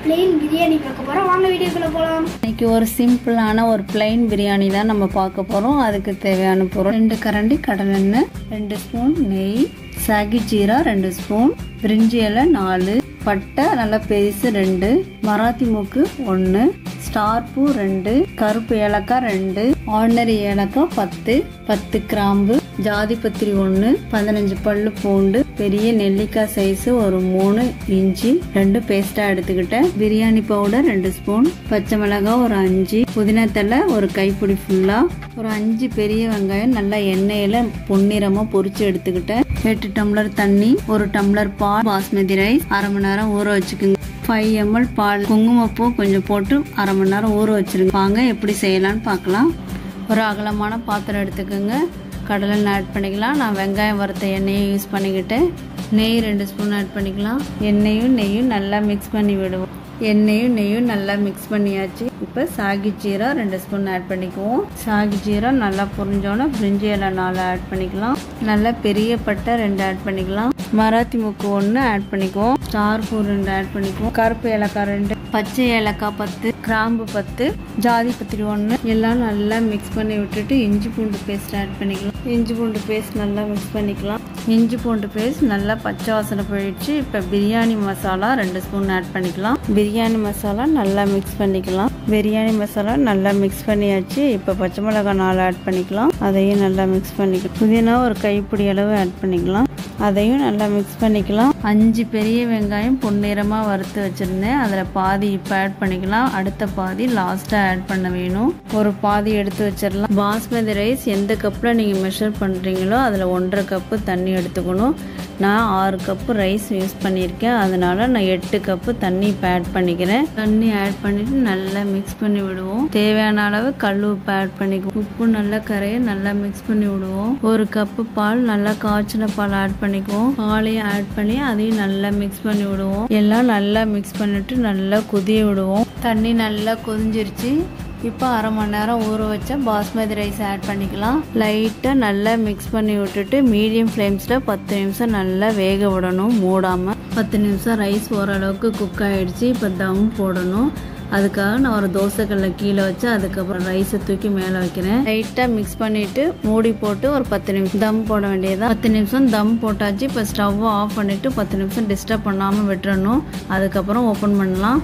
plain biryani பார்க்க போகிறோம் வாங்க வீடியோக்குள்ளே போகலாம் இன்னைக்கு ஒரு சிம்பிளான ஒரு பிளைன் பிரியாணி தான் நம்ம பார்க்க போகிறோம் அதுக்கு தேவையான பொருள் ரெண்டு கரண்டி கடலெண்ணெய் ரெண்டு ஸ்பூன் நெய் சாகி ஜீரா ரெண்டு ஸ்பூன் பிரிஞ்சி இலை நாலு பட்டை நல்லா பெருசு ரெண்டு மராத்தி மூக்கு ஒன்று ஸ்டார் பூ ரெண்டு கருப்பு ஏலக்காய் ரெண்டு ஆர்டினரி ஏலக்காய் பத்து பத்து கிராம்பு ஜாதி பத்திரி ஒன்று பதினஞ்சு பல்லு பூண்டு பெரிய நெல்லிக்காய் சைஸு ஒரு மூணு இஞ்சி ரெண்டு பேஸ்ட்டாக எடுத்துக்கிட்டேன் பிரியாணி பவுடர் ரெண்டு ஸ்பூன் பச்சை மிளகாய் ஒரு அஞ்சு புதினா தலை ஒரு கைப்பிடி ஃபுல்லாக ஒரு அஞ்சு பெரிய வெங்காயம் நல்லா எண்ணெயில் பொன்னிறமாக பொரிச்சு எடுத்துக்கிட்டேன் எட்டு டம்ளர் தண்ணி ஒரு டம்ளர் பால் பாஸ்மதி ரைஸ் அரை மணி நேரம் ஊற வச்சுக்கோங்க ஃபைவ் எம்எல் பால் குங்குமப்பூ கொஞ்சம் போட்டு அரை மணி நேரம் ஊற வச்சிருங்க வாங்க எப்படி செய்யலாம்னு பார்க்கலாம் ஒரு அகலமான பாத்திரம் எடுத்துக்கோங்க கடலை ஆட் பண்ணிக்கலாம் நான் வெங்காயம் வறுத்த எண்ணெயை யூஸ் பண்ணிக்கிட்டேன் நெய் ரெண்டு ஸ்பூன் ஆட் பண்ணிக்கலாம் எண்ணெயும் நெய்யும் நல்லா மிக்ஸ் பண்ணி விடுவோம் எண்ணெயும் நெய்யும் நல்லா மிக்ஸ் பண்ணியாச்சு இப்போ சாகி ஜீரா ரெண்டு ஸ்பூன் ஆட் பண்ணிக்குவோம் சாகி ஜீரா நல்லா புரிஞ்சோன்னே பிரிஞ்சி இலை நாலு ஆட் பண்ணிக்கலாம் நல்லா பெரிய பட்டை ரெண்டு ஆட் பண்ணிக்கலாம் மராத்தி முக்கு ஒன்று ஆட் பண்ணிக்குவோம் ஸ்டார் பூ ரெண்டு ஆட் பண்ணிக்குவோம் கருப்பு ஏலக்காய் ரெண்டு பச்சை ஏலக்காய் பத்து கிராம்பு பத்து ஜாதி பத்திரி ஒன்று எல்லாம் நல்லா மிக்ஸ் பண்ணி விட்டுட்டு இஞ்சி பூண்டு பேஸ்ட் ஆட் பண்ணிக்கலாம் இஞ்சி பூண்டு பேஸ்ட் நல்லா மிக்ஸ் பண்ணிக்கலாம் இஞ்சி பூண்டு பேஸ்ட் நல்லா பச்சை வாசனை போயிடுச்சு இப்போ பிரியாணி மசாலா ரெண்டு ஸ்பூன் ஆட் பண்ணிக்கலாம் பிரியாணி மசாலா நல்லா மிக்ஸ் பண்ணிக்கலாம் பிரியாணி மசாலா நல்லா மிக்ஸ் பண்ணியாச்சு இப்போ பச்சை மிளகாய் நாலு ஆட் பண்ணிக்கலாம் அதையும் நல்லா மிக்ஸ் பண்ணிக்கலாம் புதினா ஒரு கைப்பிடி அளவு ஆட் பண்ணிக்கலாம் அதையும் நல்லா மிக்ஸ் பண்ணிக்கலாம் அஞ்சு பெரிய வெங்காயம் பொன்னிறமாக வறுத்து வச்சுருந்தேன் அதில் பாதி இப்போ ஆட் பண்ணிக்கலாம் அடுத்த பாதி லாஸ்ட்டாக ஆட் பண்ண வேணும் ஒரு பாதி எடுத்து வச்சிடலாம் பாஸ்மதி ரைஸ் எந்த கப்பில் நீங்கள் மெஷர் பண்ணுறீங்களோ அதில் ஒன்றரை கப்பு தண்ணி எடுத்துக்கணும் நான் ஆறு கப்பு ரைஸ் யூஸ் பண்ணியிருக்கேன் அதனால நான் எட்டு கப்பு தண்ணி இப்போ ஆட் பண்ணிக்கிறேன் தண்ணி ஆட் பண்ணிவிட்டு நல்லா மிக்ஸ் பண்ணி விடுவோம் தேவையான அளவு கல் உப்பு ஆட் பண்ணிக்குவோம் உப்பு நல்லா கரைய நல்லா மிக்ஸ் பண்ணி விடுவோம் ஒரு கப்பு பால் நல்லா காய்ச்சின பால் ஆட் பண்ணிக்குவோம் பாலையும் ஆட் பண்ணி அதையும் நல்லா மிக்ஸ் பண்ணி விடுவோம் எல்லாம் நல்லா மிக்ஸ் பண்ணிட்டு நல்லா கொதிய விடுவோம் தண்ணி நல்லா கொதிஞ்சிருச்சு இப்போ அரை மணி நேரம் ஊற வச்ச பாஸ்மதி ரைஸ் ஆட் பண்ணிக்கலாம் லைட்டாக நல்லா மிக்ஸ் பண்ணி விட்டுட்டு மீடியம் ஃப்ளேம்ஸில் பத்து நிமிஷம் நல்லா வேக விடணும் மூடாமல் பத்து நிமிஷம் ரைஸ் ஓரளவுக்கு குக் ஆகிடுச்சு இப்போ தம் போடணும் அதுக்காக நான் ஒரு தோசைக்கல்ல கீழே வச்சு அதுக்கப்புறம் ரைஸை தூக்கி மேலே வைக்கிறேன் லைட்டாக மிக்ஸ் பண்ணிவிட்டு மூடி போட்டு ஒரு பத்து நிமிஷம் தம் போட வேண்டியதான் பத்து நிமிஷம் தம் போட்டாச்சு இப்போ ஸ்டவ்வை ஆஃப் பண்ணிவிட்டு பத்து நிமிஷம் டிஸ்டர்ப் பண்ணாமல் விட்டுறணும் அதுக்கப்புறம் ஓப்பன் பண்ணலாம்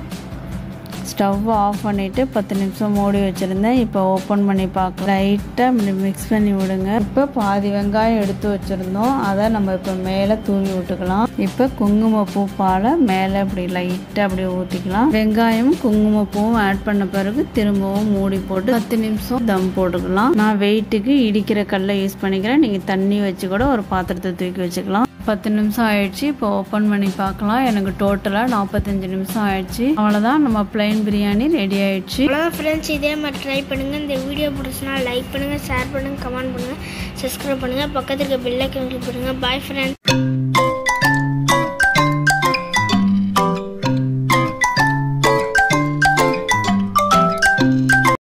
ஸ்டவ் ஆஃப் பண்ணிவிட்டு பத்து நிமிஷம் மூடி வச்சுருந்தேன் இப்போ ஓப்பன் பண்ணி பார்க்கலாம் லைட்டாக இப்படி மிக்ஸ் பண்ணி விடுங்க இப்போ பாதி வெங்காயம் எடுத்து வச்சுருந்தோம் அதை நம்ம இப்போ மேலே தூவி விட்டுக்கலாம் இப்போ குங்குமப்பூ பாலை மேலே இப்படி லைட்டாக அப்படி ஊற்றிக்கலாம் வெங்காயம் குங்குமப்பூவும் ஆட் பண்ண பிறகு திரும்பவும் மூடி போட்டு பத்து நிமிஷம் தம் போட்டுக்கலாம் நான் வெயிட்டுக்கு இடிக்கிற கல்லை யூஸ் பண்ணிக்கிறேன் நீங்கள் தண்ணி வச்சு கூட ஒரு பாத்திரத்தை தூக்கி வச்சுக்கலாம் பத்து நிமிஷம் ஆயிடுச்சு இப்போ ஓப்பன் பண்ணி பார்க்கலாம் எனக்கு டோட்டலாக நாற்பத்தஞ்சு நிமிஷம் ஆயிடுச்சு அவ்வளோதான் நம்ம பிளைன் பிரியாணி ரெடி ஆயிடுச்சு அவ்வளோதான் ஃப்ரெண்ட்ஸ் இதே மாதிரி ட்ரை பண்ணுங்கள் இந்த வீடியோ பிடிச்சினா லைக் பண்ணுங்கள் ஷேர் பண்ணுங்கள் கமெண்ட் பண்ணுங்கள் சப்ஸ்கிரைப் பண்ணுங்கள் பக்கத்துக்கு பெல்லைக்கன் கிளிக் பண்ணுங்கள் பாய் ஃப்ரெண்ட்ஸ்